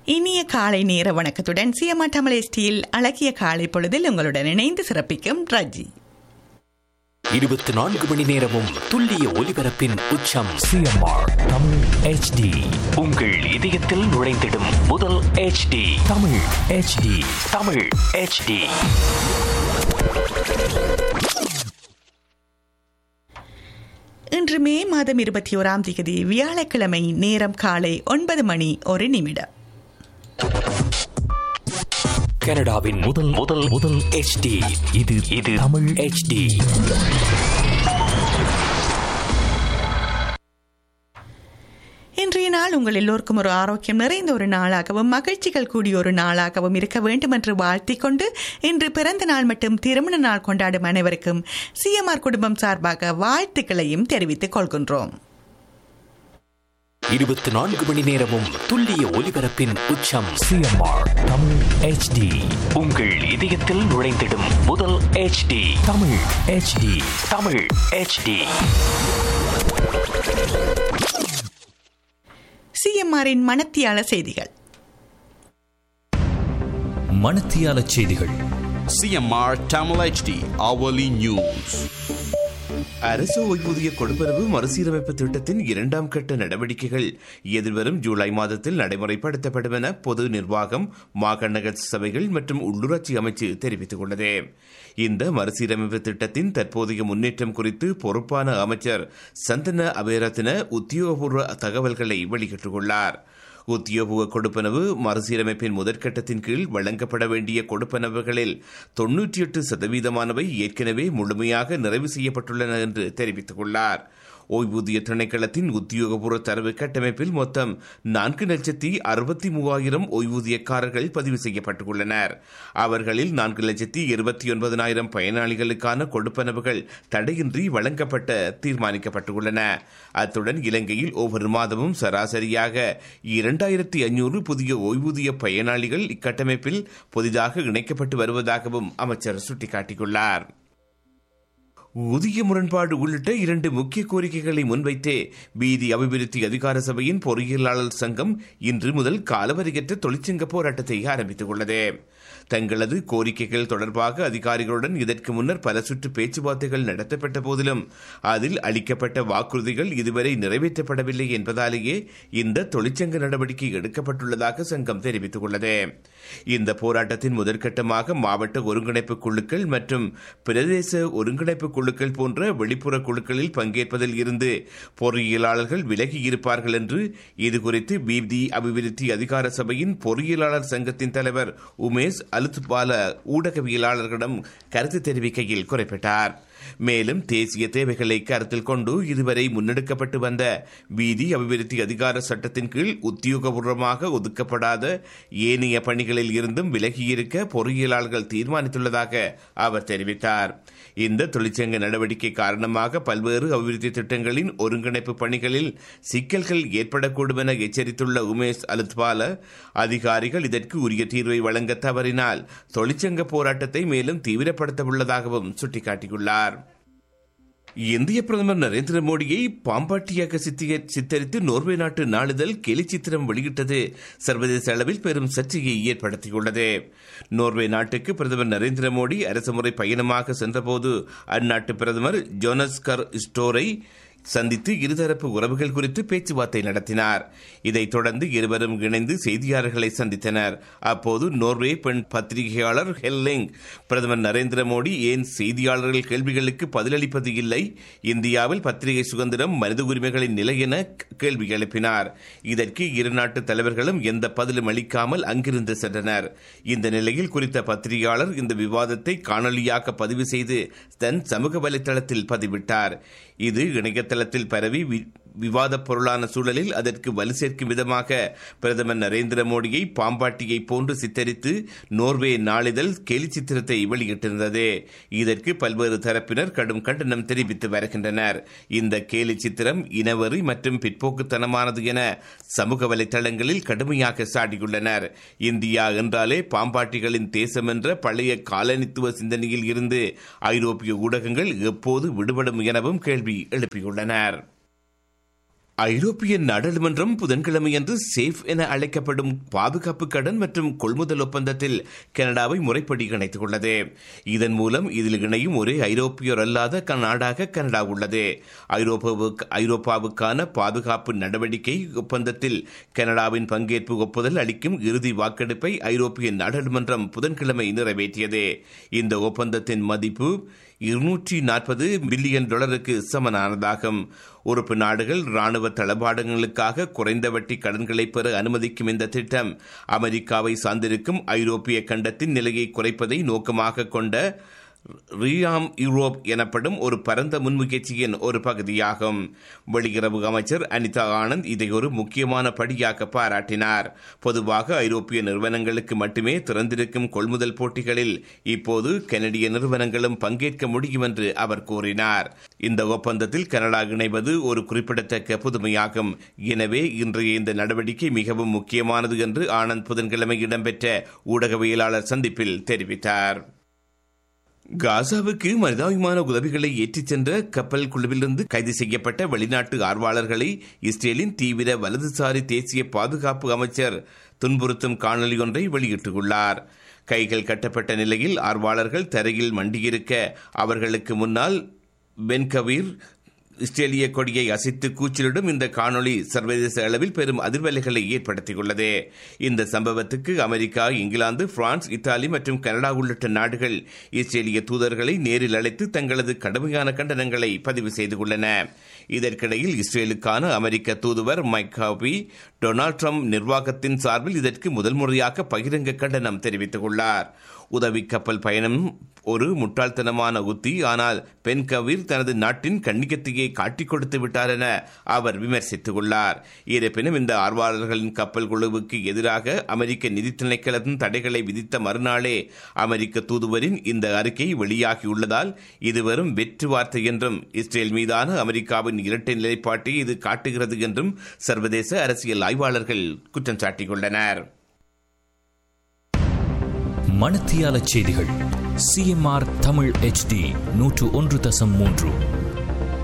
இனிய காலை நேர வணக்கத்துடன் சிஎம்ஆ தமிழ் எஸ்டியில் அழகிய காலை பொழுதில் உங்களுடன் இணைந்து சிறப்பிக்கும் ரஜி இருபத்தி நான்கு மணி நேரமும் துல்லிய ஒலிபரப்பின் உச்சம் சிஎம்ஆர் தமிழ் ஹெச்டி உங்கள் இதயத்தில் நுழைந்திடும் முதல் HD Tamil HD Tamil HD இன்று மே மாதம் இருபத்தி ஓராம் தேதி வியாழக்கிழமை நேரம் காலை ஒன்பது மணி ஒரு நிமிடம் கனடாவின் முதல் முதல் முதல் HD இது இது தமிழ் HD இன்றைய நாள் உங்கள் எல்லோருக்கும் ஒரு ஆரோக்கியம் நிறைந்த ஒரு நாளாகவும் மகிழ்ச்சிகள் கூடிய ஒரு நாளாகவும் இருக்க வேண்டும் என்று வாழ்த்திக் கொண்டு இன்று பிறந்த நாள் மற்றும் திருமண நாள் கொண்டாடும் அனைவருக்கும் சிஎம்ஆர் குடும்பம் சார்பாக வாழ்த்துக்களையும் தெரிவித்துக் கொள்கின்றோம் இருபத்தி நான்கு மணி நேரமும் துல்லிய ஒலிபரப்பின் உச்சம் சிஎம்ஆர் தமிழ் ஹெச்டி உங்கள் இதயத்தில் நுழைந்திடும் முதல் HD Tamil HD Tamil HD சிஎம்ஆரின் மனத்தியால செய்திகள் மணத்தியால செய்திகள் CMR Tamil HD hourly news. அரசு ஓய்வூதிய கொடுப்பனவு மறுசீரமைப்பு திட்டத்தின் இரண்டாம் கட்ட நடவடிக்கைகள் எதிர்வரும் ஜூலை மாதத்தில் நடைமுறைப்படுத்தப்படும் என பொது நிர்வாகம் மாகாண சபைகள் மற்றும் உள்ளூராட்சி அமைச்சு தெரிவித்துள்ளது இந்த மறுசீரமைப்பு திட்டத்தின் தற்போதைய முன்னேற்றம் குறித்து பொறுப்பான அமைச்சர் சந்தன அபேரத்தின உத்தியோகபூர்வ தகவல்களை வெளியிட்டுள்ளார் உத்தியோக கொடுப்பனவு மறுசீரமைப்பின் முதற்கட்டத்தின் கீழ் வழங்கப்பட வேண்டிய கொடுப்பனவுகளில் தொன்னூற்றி எட்டு சதவீதமானவை ஏற்கனவே முழுமையாக நிறைவு செய்யப்பட்டுள்ளன என்று தெரிவித்துள்ளார் ஓய்வூதிய திணைக்களத்தின் உத்தியோகபூர்வ தரவு கட்டமைப்பில் மொத்தம் நான்கு லட்சத்தி அறுபத்தி மூவாயிரம் ஓய்வூதியக்காரர்கள் பதிவு செய்யப்பட்டுள்ளனர் அவர்களில் நான்கு லட்சத்தி இருபத்தி ஒன்பதனாயிரம் பயனாளிகளுக்கான கொடுப்பனவுகள் தடையின்றி வழங்கப்பட்ட தீர்மானிக்கப்பட்டுள்ளன அத்துடன் இலங்கையில் ஒவ்வொரு மாதமும் சராசரியாக இரண்டாயிரத்தி ஐநூறு புதிய ஓய்வூதிய பயனாளிகள் இக்கட்டமைப்பில் புதிதாக இணைக்கப்பட்டு வருவதாகவும் அமைச்சர் சுட்டிக்காட்டியுள்ளார் ஊதிய முரண்பாடு உள்ளிட்ட இரண்டு முக்கிய கோரிக்கைகளை முன்வைத்தே வீதி அபிவிருத்தி அதிகார சபையின் பொறியியலாளர் சங்கம் இன்று முதல் காலவரையற்ற தொழிற்சங்க போராட்டத்தை ஆரம்பித்துள்ளது தங்களது கோரிக்கைகள் தொடர்பாக அதிகாரிகளுடன் இதற்கு முன்னர் பல சுற்று பேச்சுவார்த்தைகள் நடத்தப்பட்ட போதிலும் அதில் அளிக்கப்பட்ட வாக்குறுதிகள் இதுவரை நிறைவேற்றப்படவில்லை என்பதாலேயே இந்த தொழிற்சங்க நடவடிக்கை எடுக்கப்பட்டுள்ளதாக சங்கம் தெரிவித்துள்ளது இந்த போராட்டத்தின் முதற்கட்டமாக மாவட்ட ஒருங்கிணைப்பு குழுக்கள் மற்றும் பிரதேச ஒருங்கிணைப்பு குழுக்கள் போன்ற வெளிப்புற குழுக்களில் பங்கேற்பதில் இருந்து பொறியியலாளர்கள் விலகி இருப்பார்கள் என்று இதுகுறித்து பிதி அபிவிருத்தி அதிகார சபையின் பொறியியலாளர் சங்கத்தின் தலைவர் உமேஷ் அலுத்பால ஊடகவியலாளர்களிடம் கருத்து தெரிவிக்கையில் குறிப்பிட்டார் மேலும் தேசிய தேவைகளை கருத்தில் கொண்டு இதுவரை முன்னெடுக்கப்பட்டு வந்த வீதி அபிவிருத்தி அதிகார சட்டத்தின் கீழ் உத்தியோகபூர்வமாக ஒதுக்கப்படாத ஏனைய பணிகளில் இருந்தும் விலகியிருக்க பொறியியலாளர்கள் தீர்மானித்துள்ளதாக அவர் தெரிவித்தார் இந்த தொழிற்சங்க நடவடிக்கை காரணமாக பல்வேறு அபிவிருத்தி திட்டங்களின் ஒருங்கிணைப்பு பணிகளில் சிக்கல்கள் ஏற்படக்கூடும் என எச்சரித்துள்ள உமேஷ் அலுத்வால அதிகாரிகள் இதற்கு உரிய தீர்வை வழங்க தவறினால் தொழிற்சங்க போராட்டத்தை மேலும் தீவிரப்படுத்த உள்ளதாகவும் சுட்டிக்காட்டியுள்ளார் இந்திய பிரதமர் நரேந்திர மோடியை பாம்பாட்டியாக சித்திய- சித்தரித்து நோர்வே நாட்டு நாளிதழ் கேலி சித்திரம் வெளியிட்டது சர்வதேச அளவில் பெரும் சர்ச்சையை ஏற்படுத்தியுள்ளது நோர்வே நாட்டுக்கு பிரதமர் நரேந்திர மோடி அரசுமுறை பயணமாக சென்றபோது அந்நாட்டு பிரதமர் ஜோனஸ் கர் ஸ்டோரை சந்தித்து இருதரப்பு உறவுகள் குறித்து பேச்சுவார்த்தை நடத்தினார் இதைத் தொடர்ந்து இருவரும் இணைந்து செய்தியாளர்களை சந்தித்தனர் அப்போது நோர்வே பெண் பத்திரிகையாளர் ஹெல்லிங் பிரதமர் நரேந்திர மோடி ஏன் செய்தியாளர்கள் கேள்விகளுக்கு பதிலளிப்பது இல்லை இந்தியாவில் பத்திரிகை சுதந்திரம் மனித உரிமைகளின் நிலை என கேள்வி எழுப்பினார் இதற்கு இரு நாட்டு தலைவர்களும் எந்த பதிலும் அளிக்காமல் அங்கிருந்து சென்றனர் இந்த நிலையில் குறித்த பத்திரிகையாளர் இந்த விவாதத்தை காணொலியாக பதிவு செய்து தன் சமூக வலைதளத்தில் பதிவிட்டார் இது இணையதளத்தில் பரவி வி- விவாதப் பொருளான சூழலில் அதற்கு வலு சேர்க்கும் விதமாக பிரதமர் நரேந்திர மோடியை பாம்பாட்டியை போன்று சித்தரித்து நோர்வே நாளிதழ் கேலி சித்திரத்தை வெளியிட்டிருந்தது இதற்கு பல்வேறு தரப்பினர் கடும் கண்டனம் தெரிவித்து வருகின்றனர் இந்த கேலி சித்திரம் இனவெறி மற்றும் பிற்போக்குத்தனமானது என சமூக வலைதளங்களில் கடுமையாக சாடியுள்ளனர் இந்தியா என்றாலே பாம்பாட்டிகளின் தேசம் என்ற பழைய காலனித்துவ சிந்தனையில் இருந்து ஐரோப்பிய ஊடகங்கள் எப்போது விடுபடும் எனவும் கேள்வி எழுப்பியுள்ளனர் ஐரோப்பிய நாடாளுமன்றம் புதன்கிழமையன்று சேஃப் என அழைக்கப்படும் பாதுகாப்பு கடன் மற்றும் கொள்முதல் ஒப்பந்தத்தில் கனடாவை முறைப்படி இணைத்துக் கொள்ளது இதன் மூலம் இதில் இணையும் ஒரே ஐரோப்பியர் அல்லாத நாடாக கனடா உள்ளது ஐரோப்பாவுக்கு ஐரோப்பாவுக்கான பாதுகாப்பு நடவடிக்கை ஒப்பந்தத்தில் கனடாவின் பங்கேற்பு ஒப்புதல் அளிக்கும் இறுதி வாக்கெடுப்பை ஐரோப்பிய நாடாளுமன்றம் புதன்கிழமை நிறைவேற்றியது இந்த ஒப்பந்தத்தின் மதிப்பு இருநூற்றி நாற்பது பில்லியன் டாலருக்கு சமனானதாகும் உறுப்பு நாடுகள் ராணுவ தளபாடங்களுக்காக குறைந்த வட்டி கடன்களை பெற அனுமதிக்கும் இந்த திட்டம் அமெரிக்காவை சார்ந்திருக்கும் ஐரோப்பிய கண்டத்தின் நிலையை குறைப்பதை நோக்கமாக கொண்ட ரியாம் யூரோப் எனப்படும் ஒரு பரந்த முன்முயற்சியின் ஒரு பகுதியாகும் வெளியுறவு அமைச்சர் அனிதா ஆனந்த் இதை ஒரு முக்கியமான படியாக பாராட்டினார் பொதுவாக ஐரோப்பிய நிறுவனங்களுக்கு மட்டுமே திறந்திருக்கும் கொள்முதல் போட்டிகளில் இப்போது கனடிய நிறுவனங்களும் பங்கேற்க முடியும் என்று அவர் கூறினார் இந்த ஒப்பந்தத்தில் கனடா இணைவது ஒரு குறிப்பிடத்தக்க புதுமையாகும் எனவே இன்றைய இந்த நடவடிக்கை மிகவும் முக்கியமானது என்று ஆனந்த் புதன்கிழமை இடம்பெற்ற ஊடகவியலாளர் சந்திப்பில் தெரிவித்தார் காசாவுக்கு மனிதாபிமான உதவிகளை ஏற்றிச் சென்ற கப்பல் குழுவிலிருந்து கைது செய்யப்பட்ட வெளிநாட்டு ஆர்வலர்களை இஸ்ரேலின் தீவிர வலதுசாரி தேசிய பாதுகாப்பு அமைச்சர் துன்புறுத்தும் காணொலி ஒன்றை வெளியிட்டுள்ளார் கைகள் கட்டப்பட்ட நிலையில் ஆர்வலர்கள் தரையில் மண்டியிருக்க அவர்களுக்கு முன்னால் பென்கவீர் இஸ்ரேலிய கொடியை அசைத்து கூச்சலிடும் இந்த காணொளி சர்வதேச அளவில் பெரும் அதிர்வலைகளை ஏற்படுத்தியுள்ளது இந்த சம்பவத்துக்கு அமெரிக்கா இங்கிலாந்து பிரான்ஸ் இத்தாலி மற்றும் கனடா உள்ளிட்ட நாடுகள் இஸ்ரேலிய தூதர்களை நேரில் அழைத்து தங்களது கடுமையான கண்டனங்களை பதிவு செய்துள்ளன இதற்கிடையில் இஸ்ரேலுக்கான அமெரிக்க தூதுவர் மைக் ஹாபி டொனால்ட் ட்ரம்ப் நிர்வாகத்தின் சார்பில் இதற்கு முதல் முறையாக பகிரங்க கண்டனம் தெரிவித்துள்ளார் உதவி கப்பல் பயணம் ஒரு முட்டாள்தனமான உத்தி ஆனால் பெண் கவிர் தனது நாட்டின் கண்ணிக்கத்தையை காட்டிக் கொடுத்து விட்டார் என அவர் விமர்சித்துள்ளார் இருப்பினும் இந்த ஆர்வலர்களின் கப்பல் குழுவுக்கு எதிராக அமெரிக்க நிதி திணைக்களத்தின் தடைகளை விதித்த மறுநாளே அமெரிக்க தூதுவரின் இந்த அறிக்கை வெளியாகியுள்ளதால் இது வெறும் வெற்று வார்த்தை என்றும் இஸ்ரேல் மீதான அமெரிக்காவின் இரட்டை நிலைப்பாட்டை இது காட்டுகிறது என்றும் சர்வதேச அரசியல் ஆய்வாளர்கள் குற்றம் சாட்டியுள்ளனர் மணத்தியால செய்திகள் சிஎம்ஆர் தமிழ் HD நூற்று ஒன்று தசம் மூன்று